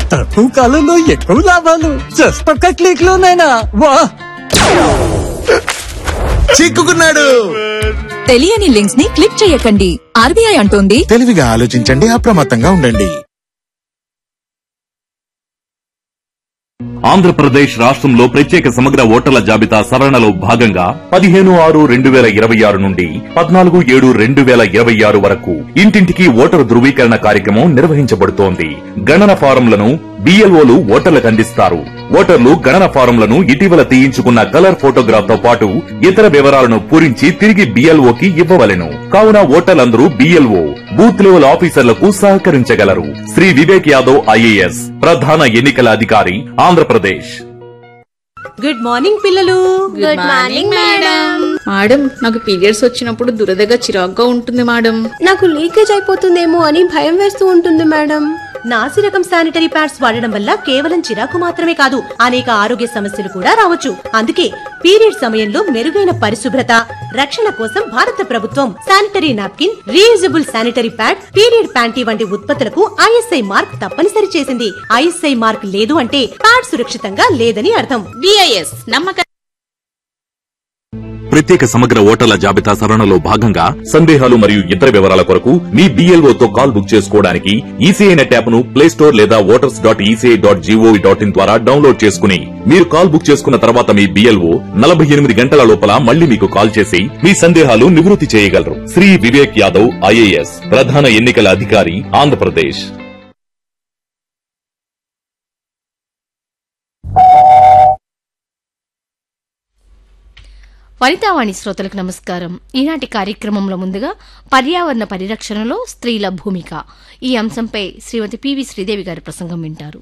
తక్కువ కాలంలో ఎక్కువ లాభాలు జస్ట్ ఒక్క క్లిక్ లోనైనా వా చిక్కుకున్నాడు తెలియని లింక్స్ ని క్లిక్ చేయకండి ఆర్బీఐ అంటోంది తెలివిగా ఆలోచించండి అప్రమత్తంగా ఉండండి ఆంధ్రప్రదేశ్ రాష్ట్రంలో ప్రత్యేక సమగ్ర ఓటర్ల జాబితా సవరణలో భాగంగా పదిహేను ఆరు రెండు వేల ఇరవై ఆరు నుండి పద్నాలుగు ఏడు రెండు వేల ఇరవై ఆరు వరకు ఇంటింటికి ఓటరు ధృవీకరణ కార్యక్రమం నిర్వహించబడుతోంది గణన ఫారంలను బిఎల్ఓలు ఓటర్లకు అందిస్తారు ఓటర్లు గణన ఫారంలను ఇటీవల తీయించుకున్న కలర్ ఫోటోగ్రాఫ్ తో పాటు ఇతర వివరాలను పూరించి తిరిగి బిఎల్ఓకి ఇవ్వవలెను కావున ఓటర్లందరూ బిఎల్ఓ బూత్ లెవెల్ ఆఫీసర్లకు సహకరించగలరు శ్రీ వివేక్ యాదవ్ ఐఏఎస్ ప్రధాన ఎన్నికల అధికారి ఆంధ్రప్రదేశ్ గుడ్ మార్నింగ్ పిల్లలు గుడ్ మార్నింగ్ మేడం మేడం నాకు పీరియడ్స్ వచ్చినప్పుడు దురదగా చిరాగ్గా ఉంటుంది మేడం నాకు లీకేజ్ అయిపోతుందేమో అని భయం వేస్తూ ఉంటుంది మేడం నాసి రకం శానిటరీ ప్యాడ్స్ వాడడం వల్ల కేవలం చిరాకు మాత్రమే కాదు అనేక ఆరోగ్య సమస్యలు కూడా రావచ్చు అందుకే పీరియడ్ సమయంలో మెరుగైన పరిశుభ్రత రక్షణ కోసం భారత ప్రభుత్వం sanitary napkin reusable sanitary pad period panty వంటి ఉత్పత్తులకు ఐఎస్ఐ మార్క్ తప్పనిసరి చేసింది ఐఎస్ఐ మార్క్ లేదు అంటే ప్యాడ్ సురక్షితంగా లేదని అర్థం బిఐఎస్ నమ్మక ప్రత్యేక సమగ్ర ఓటర్ల జాబితా సవరణలో భాగంగా సందేహాలు మరియు ఇతర వివరాల కొరకు మీ BLO తో కాల్ బుక్ చేసుకోవడానికి ఈసీఐ నెట్ యాప్ ను ప్లే స్టోర్ లేదా voters dot ECI dot GOV dot in ద్వారా డౌన్లోడ్ చేసుకుని మీరు కాల్ బుక్ చేసుకున్న తర్వాత మీ బిఎల్ఓ నలభై ఎనిమిది గంటల లోపల మళ్ళీ మీకు కాల్ చేసి మీ సందేహాలు నివృత్తి చేయగలరు శ్రీ వివేక్ యాదవ్ ఐఏఎస్ ప్రధాన ఎన్నికల అధికారి ఆంధ్రప్రదేశ్ వనితావాణి శ్రోతలకు నమస్కారం ఈనాటి కార్యక్రమంలో ముందుగా పర్యావరణ పరిరక్షణలో స్త్రీల భూమిక ఈ అంశంపై శ్రీమతి పివి శ్రీదేవి గారి ప్రసంగం వింటారు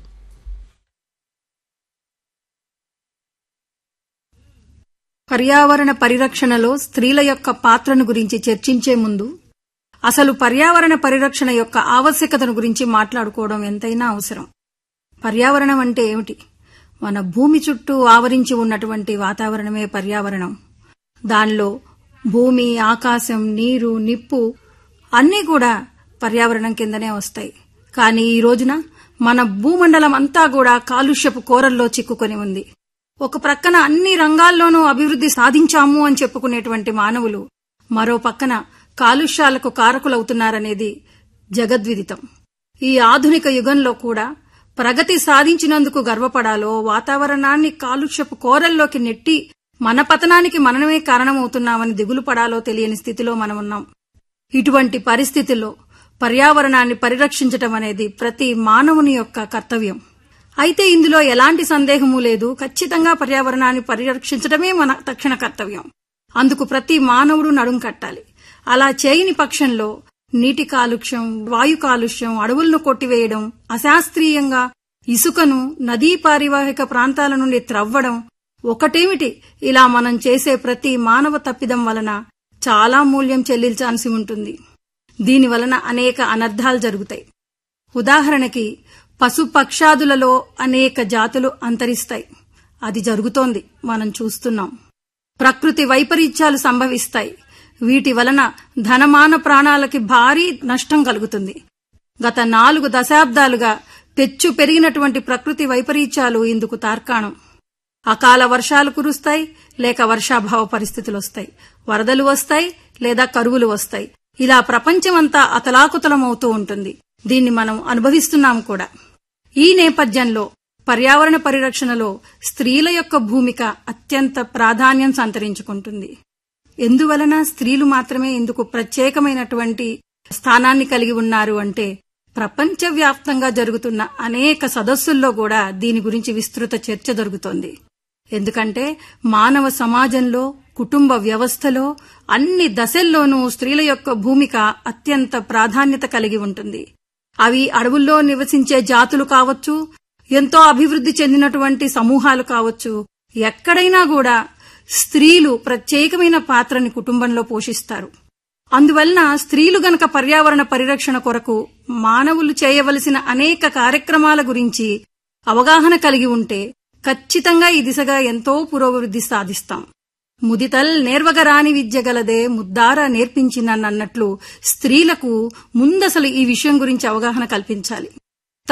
పర్యావరణ పరిరక్షణలో స్త్రీల యొక్క పాత్రను గురించి చర్చించే ముందు అసలు పర్యావరణ పరిరక్షణ యొక్క ఆవశ్యకతను గురించి మాట్లాడుకోవడం ఎంతైనా అవసరం పర్యావరణం అంటే ఏమిటి మన భూమి చుట్టూ ఆవరించి ఉన్నటువంటి వాతావరణమే పర్యావరణం దానిలో భూమి ఆకాశం నీరు నిప్పు అన్నీ కూడా పర్యావరణం కిందనే వస్తాయి కానీ ఈ రోజున మన భూమండలం అంతా కూడా కాలుష్యపు కోరల్లో చిక్కుకొని ఉంది ఒక ప్రక్కన అన్ని రంగాల్లోనూ అభివృద్ధి సాధించాము అని చెప్పుకునేటువంటి మానవులు మరో పక్కన కాలుష్యాలకు కారకులవుతున్నారనేది జగద్విదితం ఈ ఆధునిక యుగంలో కూడా ప్రగతి సాధించినందుకు గర్వపడాలో వాతావరణాన్ని కాలుష్యపు కోరల్లోకి నెట్టి మన పతనానికి మనమే కారణమవుతున్నామని దిగులు పడాలో తెలియని స్థితిలో మనమున్నాం ఇటువంటి పరిస్థితుల్లో పర్యావరణాన్ని పరిరక్షించటం అనేది ప్రతి మానవుని యొక్క కర్తవ్యం అయితే ఇందులో ఎలాంటి సందేహమూ లేదు ఖచ్చితంగా పర్యావరణాన్ని పరిరక్షించడమే మన తక్షణ కర్తవ్యం అందుకు ప్రతి మానవుడు నడుం కట్టాలి అలా చేయని పక్షంలో నీటి కాలుష్యం వాయు కాలుష్యం అడవులను కొట్టివేయడం అశాస్త్రీయంగా ఇసుకను నదీ పారివాహిక ప్రాంతాల నుండి త్రవ్వడం ఒకటేమిటి ఇలా మనం చేసే ప్రతి మానవ తప్పిదం వలన చాలా మూల్యం చెల్లించాల్సి ఉంటుంది దీని వలన అనేక అనర్థాలు జరుగుతాయి ఉదాహరణకి పశుపక్షాదులలో అనేక జాతులు అంతరిస్తాయి అది జరుగుతోంది మనం చూస్తున్నాం ప్రకృతి వైపరీత్యాలు సంభవిస్తాయి వీటి వలన ధనమాన ప్రాణాలకి భారీ నష్టం కలుగుతుంది గత నాలుగు దశాబ్దాలుగా పెచ్చు పెరిగినటువంటి ప్రకృతి వైపరీత్యాలు ఇందుకు తార్కాణం అకాల వర్షాలు కురుస్తాయి లేక వర్షాభావ పరిస్థితులు వస్తాయి వరదలు వస్తాయి లేదా కరువులు వస్తాయి ఇలా ప్రపంచమంతా అతలాకుతలమవుతూ ఉంటుంది దీన్ని మనం అనుభవిస్తున్నాం కూడా ఈ నేపథ్యంలో పర్యావరణ పరిరక్షణలో స్త్రీల యొక్క భూమిక అత్యంత ప్రాధాన్యం సంతరించుకుంటుంది ఎందువలన స్త్రీలు మాత్రమే ఇందుకు ప్రత్యేకమైనటువంటి స్థానాన్ని కలిగి ఉన్నారు అంటే ప్రపంచవ్యాప్తంగా జరుగుతున్న అనేక సదస్సుల్లో కూడా దీని గురించి విస్తృత చర్చ జరుగుతోంది ఎందుకంటే మానవ సమాజంలో కుటుంబ వ్యవస్థలో అన్ని దశల్లోనూ స్త్రీల యొక్క భూమిక అత్యంత ప్రాధాన్యత కలిగి ఉంటుంది అవి అడవుల్లో నివసించే జాతులు కావచ్చు ఎంతో అభివృద్ధి చెందినటువంటి సమూహాలు కావచ్చు ఎక్కడైనా కూడా స్త్రీలు ప్రత్యేకమైన పాత్రని కుటుంబంలో పోషిస్తారు అందువలన స్త్రీలు గనక పర్యావరణ పరిరక్షణ కొరకు మానవులు చేయవలసిన అనేక కార్యక్రమాల గురించి అవగాహన కలిగి ఉంటే ఖచ్చితంగా ఈ దిశగా ఎంతో పురోభివృద్ధి సాధిస్తాం ముదితల్ నేర్వగరాని విద్య గలదే ముద్దార నేర్పించినన్నట్లు స్త్రీలకు ముందసలు ఈ విషయం గురించి అవగాహన కల్పించాలి